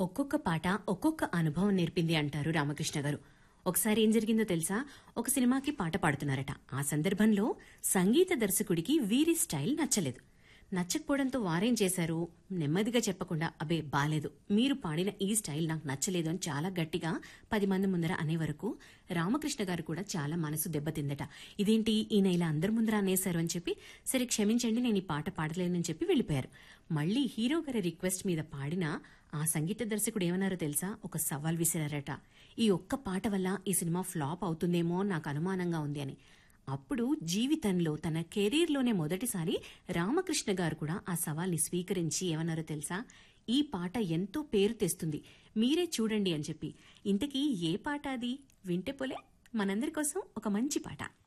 ఒక్కొక్క పాట ఒక్కొక్క అనుభవం నేర్పింది అంటారు రామకృష్ణ గారు ఒకసారి ఏం జరిగిందో తెలుసా ఒక సినిమాకి పాట పాడుతున్నారట ఆ సందర్భంలో సంగీత దర్శకుడికి వీరి స్టైల్ నచ్చలేదు నచ్చకపోవడంతో వారేం చేశారు నెమ్మదిగా చెప్పకుండా అబే బాలేదు మీరు పాడిన ఈ స్టైల్ నాకు నచ్చలేదు అని చాలా గట్టిగా పది మంది ముందర అనే వరకు రామకృష్ణ గారు కూడా చాలా మనసు దెబ్బతిందట ఇదేంటి ఈయన ఇలా అందరి ముందర అనేశారు అని చెప్పి సరే క్షమించండి నేను ఈ పాట పాడలేనని చెప్పి వెళ్ళిపోయారు మళ్ళీ హీరో గారి రిక్వెస్ట్ మీద పాడిన ఆ సంగీత దర్శకుడు ఏమన్నారో తెలుసా ఒక సవాల్ విసిరారట ఈ ఒక్క పాట వల్ల ఈ సినిమా ఫ్లాప్ అవుతుందేమో నాకు అనుమానంగా ఉంది అని అప్పుడు జీవితంలో తన కెరీర్లోనే మొదటిసారి రామకృష్ణ గారు కూడా ఆ సవాల్ని స్వీకరించి ఏమన్నారో తెలుసా ఈ పాట ఎంతో పేరు తెస్తుంది మీరే చూడండి అని చెప్పి ఇంతకీ ఏ పాట అది వింటే పోలే మనందరి కోసం ఒక మంచి పాట